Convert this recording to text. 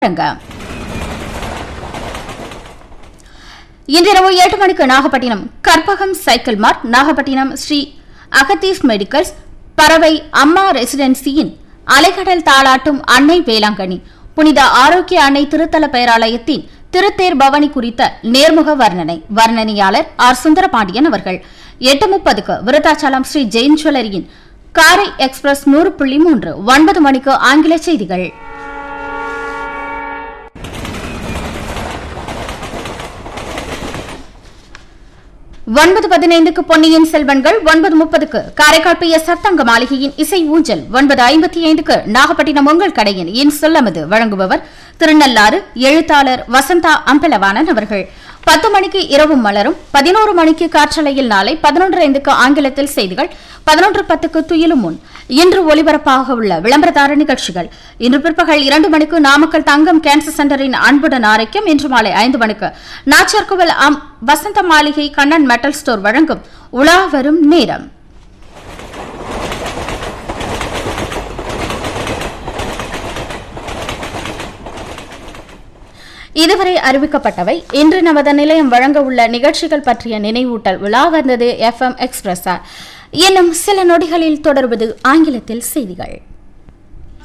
வழங்க இன்றிரவு எட்டு மணிக்கு Nagapattinam Karpagam cycle mart Nagapattinam Sri Agadeesh medicals பறவை அம்மா ரெசிடென்சியின் அலைக்கடல் தாளாட்டும் அன்னை வேளாங்கண்ணி புனித ஆரோக்கிய அன்னை திருத்தல பேராலயத்தின் திருத்தேர் பவனி குறித்த நேர்முக வர்ணனை வர்ணனையாளர் ஆர் சுந்தரபாண்டியன் அவர்கள் எட்டு முப்பதுக்கு விருத்தாச்சலம் ஸ்ரீ ஜெயின் ஜுவல்லரியின் காரை எக்ஸ்பிரஸ் நூறு புள்ளி மூன்று ஒன்பது மணிக்கு ஆங்கில செய்திகள் ஒன்பது பதினைந்துக்கு பொன்னியின் செல்வன்கள் ஒன்பது முப்பதுக்கு காரைக்கால் பி எஸ் சத்தங்க மாளிகையின் இசை ஊஞ்சல் ஒன்பது ஐம்பத்தி ஐந்துக்கு நாகப்பட்டினம் உங்கள் கடையின் என் சொல்லமது வழங்குபவர் திருநள்ளாறு எழுத்தாளர் வசந்தா அம்பலவாணன் அவர்கள் பத்து மணிக்கு இரவு மலரும் பதினோரு மணிக்கு காற்றலையில் நாளை பதினொன்று ஐந்துக்கு ஆங்கிலத்தில் செய்திகள் பதினொன்று பத்துக்கு துயிலும் முன் இன்று ஒலிபரப்பாக உள்ள விளம்பரதார நிகழ்ச்சிகள் இன்று பிற்பகல் இரண்டு மணிக்கு நாமக்கல் தங்கம் கேன்சர் சென்டரின் அன்புடன் ஆரோக்கியம் இன்று மாலை ஐந்து மணிக்கு நாச்சர்கோவில் அம் வசந்த மாளிகை கண்ணன் மெட்டல் ஸ்டோர் வழங்கும் உலா வரும் நேரம் இதுவரை அறிவிக்கப்பட்டவை இன்று நமது நிலையம் வழங்க உள்ள நிகழ்ச்சிகள் பற்றிய நினைவூட்டல் விழா வந்தது எஃப்எம் எக்ஸ்பிரஸா இன்னும் சில நொடிகளில் தொடர்வது ஆங்கிலத்தில் செய்திகள்